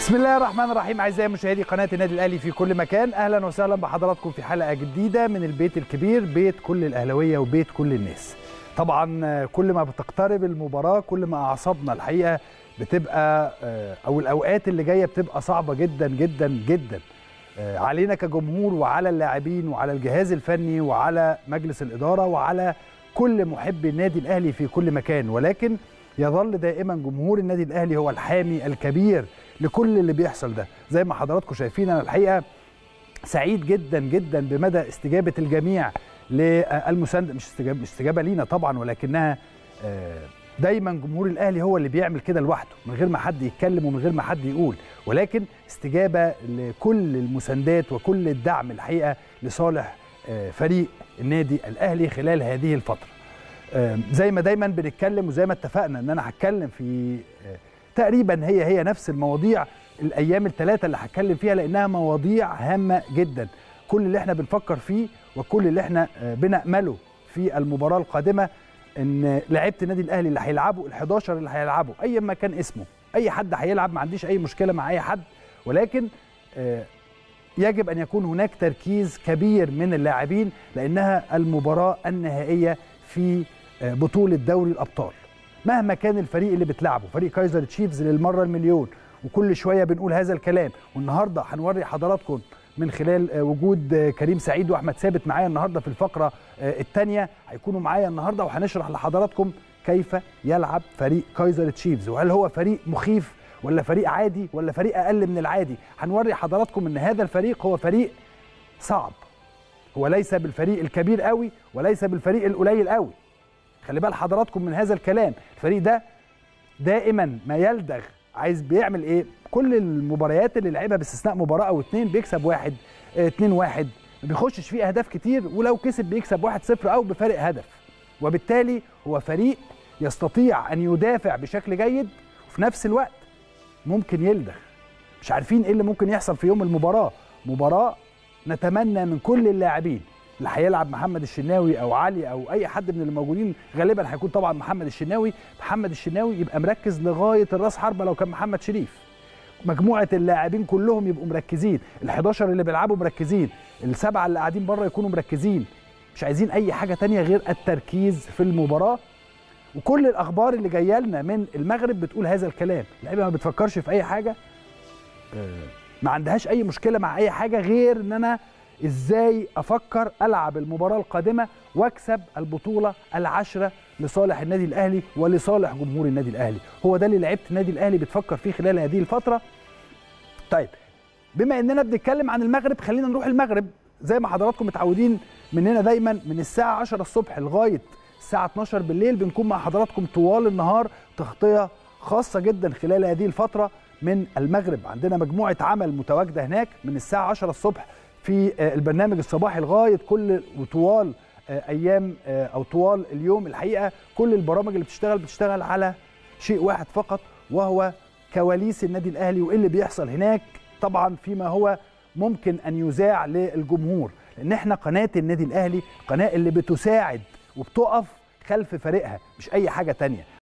بسم الله الرحمن الرحيم اعزائي مشاهدي قناه النادي الاهلي في كل مكان اهلا وسهلا بحضراتكم في حلقه جديده من البيت الكبير بيت كل الاهلاويه وبيت كل الناس طبعا كل ما بتقترب المباراه كل ما اعصابنا الحقيقه بتبقى او الاوقات اللي جايه بتبقى صعبه جدا جدا جدا علينا كجمهور وعلى اللاعبين وعلى الجهاز الفني وعلى مجلس الاداره وعلى كل محبي النادي الاهلي في كل مكان ولكن يظل دائما جمهور النادي الاهلي هو الحامي الكبير لكل اللي بيحصل ده زي ما حضراتكم شايفين انا الحقيقه سعيد جدا جدا بمدى استجابه الجميع للمسانده مش استجابه مش استجابه لينا طبعا ولكنها دايما جمهور الاهلي هو اللي بيعمل كده لوحده من غير ما حد يتكلم ومن غير ما حد يقول ولكن استجابه لكل المساندات وكل الدعم الحقيقه لصالح فريق النادي الاهلي خلال هذه الفتره زي ما دايما بنتكلم وزي ما اتفقنا ان انا هتكلم في تقريبا هي هي نفس المواضيع الايام الثلاثه اللي هتكلم فيها لانها مواضيع هامه جدا كل اللي احنا بنفكر فيه وكل اللي احنا بنامله في المباراه القادمه ان لعيبه النادي الاهلي اللي هيلعبوا ال11 اللي هيلعبوا ايا ما كان اسمه اي حد هيلعب ما عنديش اي مشكله مع اي حد ولكن يجب ان يكون هناك تركيز كبير من اللاعبين لانها المباراه النهائيه في بطوله دوري الابطال مهما كان الفريق اللي بتلعبه فريق كايزر تشيفز للمره المليون وكل شويه بنقول هذا الكلام والنهارده هنوري حضراتكم من خلال وجود كريم سعيد واحمد ثابت معايا النهارده في الفقره الثانيه هيكونوا معايا النهارده وهنشرح لحضراتكم كيف يلعب فريق كايزر تشيفز وهل هو فريق مخيف ولا فريق عادي ولا فريق اقل من العادي هنوري حضراتكم ان هذا الفريق هو فريق صعب هو ليس بالفريق الكبير قوي وليس بالفريق القليل قوي خلي بال حضراتكم من هذا الكلام الفريق ده دائما ما يلدغ عايز بيعمل ايه كل المباريات اللي لعبها باستثناء مباراه او اتنين بيكسب واحد اه اتنين واحد ما بيخشش فيه اهداف كتير ولو كسب بيكسب واحد صفر او بفارق هدف وبالتالي هو فريق يستطيع ان يدافع بشكل جيد وفي نفس الوقت ممكن يلدغ مش عارفين ايه اللي ممكن يحصل في يوم المباراه مباراه نتمنى من كل اللاعبين اللي هيلعب محمد الشناوي او علي او اي حد من الموجودين غالبا هيكون طبعا محمد الشناوي محمد الشناوي يبقى مركز لغايه الراس حربه لو كان محمد شريف مجموعه اللاعبين كلهم يبقوا مركزين ال11 اللي بيلعبوا مركزين السبعه اللي قاعدين بره يكونوا مركزين مش عايزين اي حاجه تانية غير التركيز في المباراه وكل الاخبار اللي جايه لنا من المغرب بتقول هذا الكلام اللعيبه ما بتفكرش في اي حاجه ما عندهاش اي مشكله مع اي حاجه غير ان انا ازاي افكر العب المباراه القادمه واكسب البطوله العشره لصالح النادي الاهلي ولصالح جمهور النادي الاهلي هو ده اللي لعيبه النادي الاهلي بتفكر فيه خلال هذه الفتره طيب بما اننا بنتكلم عن المغرب خلينا نروح المغرب زي ما حضراتكم متعودين مننا دايما من الساعه 10 الصبح لغايه الساعه 12 بالليل بنكون مع حضراتكم طوال النهار تغطيه خاصه جدا خلال هذه الفتره من المغرب عندنا مجموعه عمل متواجده هناك من الساعه 10 الصبح في البرنامج الصباحي لغايه كل وطوال ايام او طوال اليوم الحقيقه كل البرامج اللي بتشتغل بتشتغل على شيء واحد فقط وهو كواليس النادي الاهلي وايه اللي بيحصل هناك طبعا فيما هو ممكن ان يذاع للجمهور لان احنا قناه النادي الاهلي القناه اللي بتساعد وبتقف خلف فريقها مش اي حاجه تانية